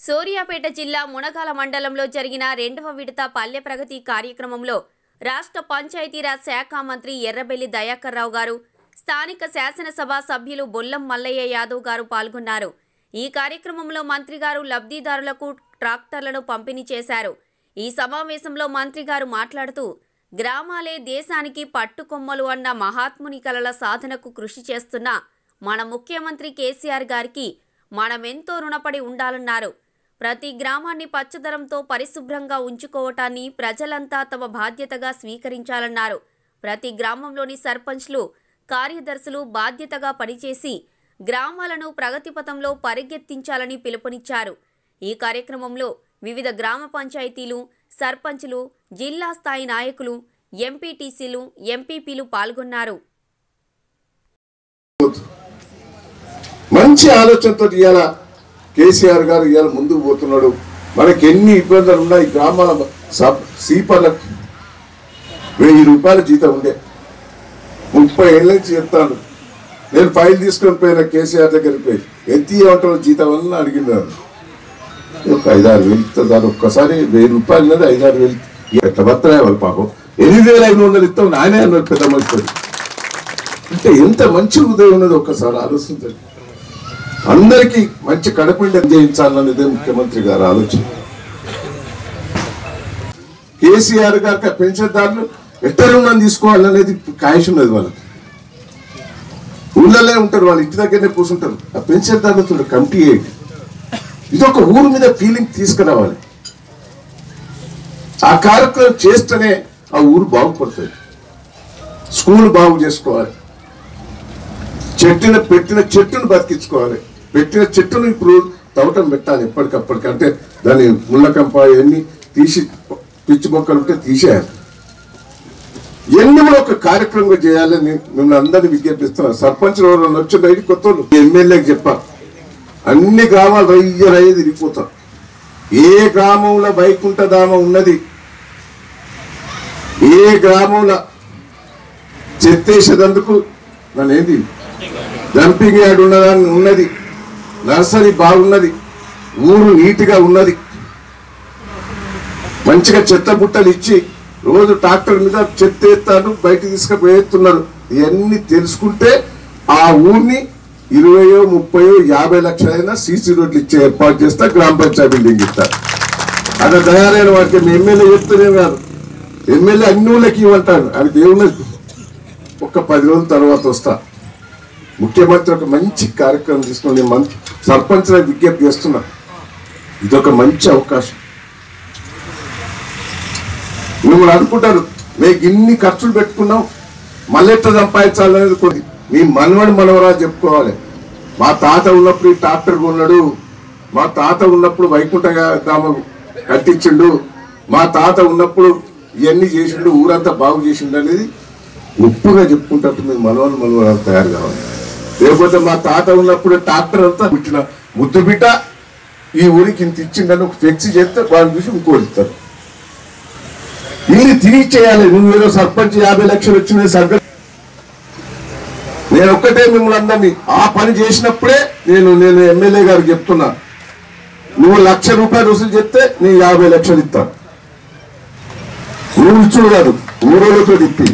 సూర్యాపేట జిల్లా మునగాల మండలంలో జరిగిన రెండవ విడత పల్లె ప్రగతి కార్యక్రమంలో రాష్ట్ర పంచాయతీరాజ్ శాఖ మంత్రి ఎర్రబెల్లి దయాకర్ రావు గారు స్థానిక శాసనసభ సభ్యులు బొల్లం మల్లయ్య యాదవ్ గారు పాల్గొన్నారు ఈ కార్యక్రమంలో మంత్రి గారు లబ్ధిదారులకు ట్రాక్టర్లను పంపిణీ చేశారు ఈ సమావేశంలో మంత్రి గారు మాట్లాడుతూ గ్రామాలే దేశానికి పట్టుకొమ్మలు అన్న మహాత్ముని కలల సాధనకు కృషి చేస్తున్న మన ముఖ్యమంత్రి కేసీఆర్ గారికి మనమెంతో రుణపడి ఉండాలన్నారు ప్రతి గ్రామాన్ని పచ్చదనంతో పరిశుభ్రంగా ఉంచుకోవటాన్ని ప్రజలంతా తమ బాధ్యతగా స్వీకరించాలన్నారు ప్రతి గ్రామంలోని సర్పంచ్లు కార్యదర్శులు బాధ్యతగా పనిచేసి గ్రామాలను ప్రగతిపథంలో పరిగెత్తించాలని పిలుపునిచ్చారు ఈ కార్యక్రమంలో వివిధ గ్రామ పంచాయతీలు సర్పంచ్లు జిల్లా స్థాయి నాయకులు ఎంపీటీసీలు ఎంపీపీలు పాల్గొన్నారు మంచి ఆలోచనతో ఇవాళ కేసీఆర్ గారు ఇవాళ ముందుకు పోతున్నాడు మనకి ఎన్ని ఇబ్బందులు ఉన్నా ఈ గ్రామాల సబ్ సీపర్లకు వెయ్యి రూపాయల జీతం ఉండే ముప్పై ఏళ్ళ నుంచి చెప్తాను నేను ఫైల్ తీసుకొని పోయిన కేసీఆర్ దగ్గరికి పోయి ఎంత ఇవ్వటం జీతం అని అడిగినాను ఒక ఐదారు వేలు ఇస్తుంది దాని ఒక్కసారి వెయ్యి రూపాయలు ఉన్నది ఐదారు వేలు ఎట్లా బతున్నాయి వాళ్ళు పాపం ఎనిమిది వేల ఐదు వందలు ఇస్తాం నాయనే అన్నాడు పెద్ద మనిషి అంటే ఎంత మంచి హృదయం ఉన్నది ఒక్కసారి ఆలోచించండి అందరికీ మంచి కడపిండి చేయించాలన్నదే ముఖ్యమంత్రి గారు ఆలోచన కేసీఆర్ గారికి ఆ పెన్షన్దారులు ఎట్ట రుణం తీసుకోవాలనేది కాయష్ ఉన్నది వాళ్ళకి ఊళ్ళలో ఉంటారు వాళ్ళ ఇంటి దగ్గరనే కూర్చుంటారు ఆ పెన్షన్దారులతో కమిటీ ఏంటి ఇది ఒక ఊరు మీద ఫీలింగ్ తీసుకురావాలి ఆ కార్యక్రమం చేస్తేనే ఆ ఊరు బాగుపడుతుంది స్కూల్ బాగు చేసుకోవాలి చెట్టున పెట్టిన చెట్టును బతికించుకోవాలి పెట్టిన చెట్టును ఇప్పుడు తవ్వటం పెట్టాలి ఎప్పటికప్పటికి అంటే దాని ముళ్ళకంప ఇవన్నీ తీసి పిచ్చి మొక్కలు ఉంటే తీసేయాలి ఎన్ని కూడా ఒక కార్యక్రమంగా చేయాలని మిమ్మల్ని అందరినీ విజ్ఞప్తిస్తున్నాను సర్పంచ్ ఎవరైనా వచ్చిన రైతు కొత్త వాళ్ళు ఎమ్మెల్యేకి చెప్పా అన్ని గ్రామాలు రయ్య రయ్య తిరిగిపోతాం ఏ గ్రామంలో వైకుంఠ ధామం ఉన్నది ఏ గ్రామంలో చెత్తేసేదందుకు నన్ను ఏంది డంపింగ్ యార్డ్ ఉన్నదాన్ని ఉన్నది నర్సరీ బాగున్నది ఊరు నీట్గా ఉన్నది మంచిగా చెత్త బుట్టలు ఇచ్చి రోజు ట్రాక్టర్ మీద చెత్త ఎత్తాను బయట తీసుకుపోయేస్తున్నారు ఇవన్నీ తెలుసుకుంటే ఆ ఊరిని ఇరవయో ముప్పయో యాభై లక్షలైనా సీసీ రోడ్లు ఇచ్చే ఏర్పాటు చేస్తా గ్రామ పంచాయతీ బిల్డింగ్ ఇస్తారు అలా తయారైన వారికి మీ ఎమ్మెల్యే చెప్తూనే కాదు ఎమ్మెల్యే అన్ని ఊళ్ళకి ఇవ్వంటాడు ఆయనకి ఏమున్నది ఒక పది రోజుల తర్వాత వస్తా ముఖ్యమంత్రి ఒక మంచి కార్యక్రమం తీసుకొని నేను మంచి సర్పంచ్లకు విజ్ఞప్తి చేస్తున్నా ఇదొక మంచి అవకాశం మిమ్మల్ని అనుకుంటారు మీకు ఇన్ని ఖర్చులు పెట్టుకున్నాం మళ్ళీ ఎట్లా సంపాదించాలనేది కొన్ని మీ మనవడు మనవరా చెప్పుకోవాలి మా తాత ఉన్నప్పుడు ఈ ట్రాక్టర్ కొన్నాడు మా తాత ఉన్నప్పుడు వైకుంఠ గ్రామం కట్టించిండు మా తాత ఉన్నప్పుడు ఇవన్నీ చేసిండు ఊరంతా బాగు చేసిండు అనేది ఉప్పుగా చెప్పుకుంటారు మీ మనవలు మనవరాలు తయారు కావాలి లేకపోతే మా తాత ఉన్నప్పుడు ట్రాక్టర్ అంతా పుట్టిన ముద్దు బిడ్డ ఈ ఊరికి ఇంత ఇచ్చిండని ఒక ఫ్లెక్సీ చేస్తే వాళ్ళు చూసి ఇంకోటి ఇస్తారు ఇల్లు తిరిగి చేయాలి నువ్వు ఏదో సర్పంచ్ యాభై లక్షలు వచ్చినాయి సర్పంచ్ నేను ఒక్కటే మిమ్మల్ని అందరినీ ఆ పని చేసినప్పుడే నేను నేను ఎమ్మెల్యే గారికి చెప్తున్నా నువ్వు లక్ష రూపాయలు వసూలు చెప్తే నేను యాభై లక్షలు ఇస్తాను నువ్వు ఇచ్చుడు కాదు ఊరోళ్ళతో ఇప్పి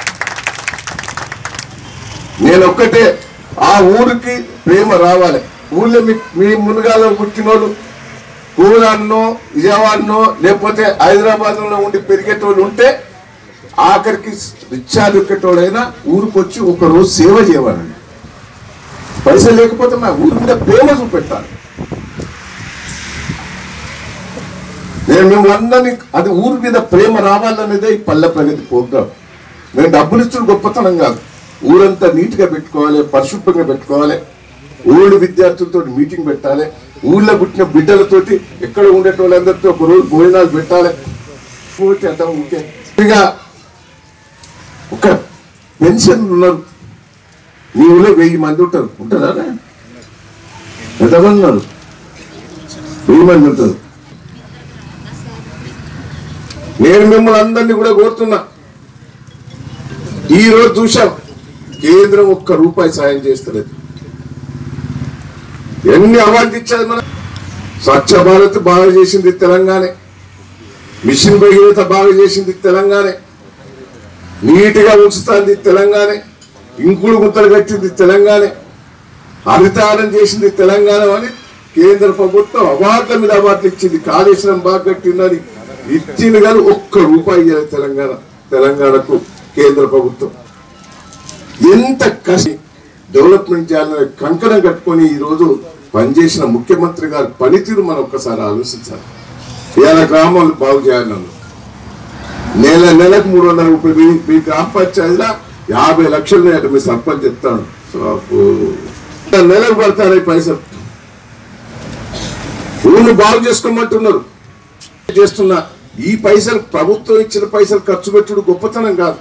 నేను ఒక్కటే ఆ ఊరికి ప్రేమ రావాలి ఊళ్ళో మీ మీ మునగాలో పుట్టినోళ్ళు కూరాన్నో విజయవాడనో లేకపోతే హైదరాబాద్ లో ఉండి పెరిగేటోళ్ళు ఉంటే ఆఖరికి రిచ్చా దొరికేటోడైనా ఊరికి వచ్చి ఒక రోజు సేవ చేయవాలండి పైసలు లేకపోతే మా ఊరి మీద ప్రేమ చూపెట్టాలి నేను మిమ్మల్ని అందరినీ అది ఊరి మీద ప్రేమ రావాలనేదే ఈ పల్లె ప్రగతి ప్రోగ్రాం నేను డబ్బులు ఇచ్చిన గొప్పతనం కాదు ఊరంతా నీట్గా పెట్టుకోవాలి పరిశుభ్రంగా పెట్టుకోవాలి ఊళ్ళో విద్యార్థులతో మీటింగ్ పెట్టాలి ఊళ్ళో పుట్టిన బిడ్డలతోటి ఎక్కడ ఉండేట వాళ్ళందరితో ఒక రోజు భోజనాలు పెట్టాలి పోతే అంతా ఊరికే ఇక ఒక పెన్షన్ ఉన్నారు మీ ఊళ్ళో వెయ్యి మంది ఉంటారు ఉంటారా ఎంతమంది ఉన్నారు వెయ్యి మంది ఉంటారు నేను మిమ్మల్ని అందరినీ కూడా కోరుతున్నా ఈ రోజు చూశాం కేంద్రం ఒక్క రూపాయి సాయం చేస్తలేదు ఎన్ని అవార్డు ఇచ్చారు మన స్వచ్ఛ భారత్ బాగా చేసింది తెలంగాణే మిషన్ భగీరథ బాగా చేసింది తెలంగాణే నీట్గా ఉంచుతుంది తెలంగాణే ఇంకుడు గుంతలు కట్టింది తెలంగాణే హరితారం చేసింది తెలంగాణ అని కేంద్ర ప్రభుత్వం అవార్డుల మీద అవార్డులు ఇచ్చింది కాళేశ్వరం బాగా కట్టిందని ఇచ్చింది కానీ ఒక్క రూపాయి ఇవ్వలేదు తెలంగాణ తెలంగాణకు కేంద్ర ప్రభుత్వం ఎంత కసి డెవలప్మెంట్ చేయాలని కంకణం కట్టుకొని ఈ రోజు పనిచేసిన ముఖ్యమంత్రి గారి పనితీరు మనం ఒక్కసారి ఆలోచించాలి ఇవాళ గ్రామాలు బాగు చేయాలన్నారు నెల నెలకు మూడు వందల రూపాయలు మీ- మీ గ్రామ పంచాయతీలో యాభై లక్షలు ఉన్నాయట మీ సర్పంచ్ చెప్తాను సో అప్పు- నెలకు పడతారు ఈ పైసలు ఊళ్ళు బాగు చేసుకోమంటున్నారు చేస్తున్నా ఈ పైసలు ప్రభుత్వం ఇచ్చిన పైసలు ఖర్చు పెట్టుడు గొప్పతనం కాదు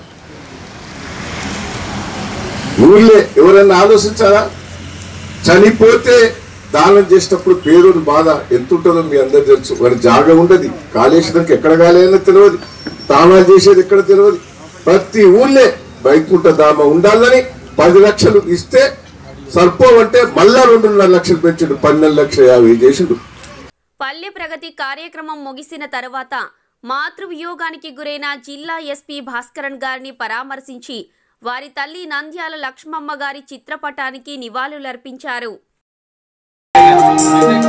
ఊళ్ళే ఎవరైనా ఆలోచించారా చనిపోతే దానం చేసేటప్పుడు పేదోడు బాధ ఎంత ఉంటుందో మీ అందరు తెలుసు వాడి జాగ ఉండదు కాళేశ్వరంకి ఎక్కడ కాలేదో తెలియదు తానాలు చేసేది ఎక్కడ తెలియదు ప్రతి ఊళ్ళే వైకుంఠ ధామ ఉండాలని పది లక్షలు ఇస్తే సరిపోవంటే మళ్ళా రెండున్నర లక్షలు పెంచుడు పన్నెండు లక్షల యాభై చేసిండు పల్లె ప్రగతి కార్యక్రమం ముగిసిన తర్వాత మాతృవియోగానికి గురైన జిల్లా ఎస్పీ భాస్కరన్ గారిని పరామర్శించి వారి తల్లి నంద్యాల లక్ష్మమ్మ గారి చిత్రపటానికి నివాళులర్పించారు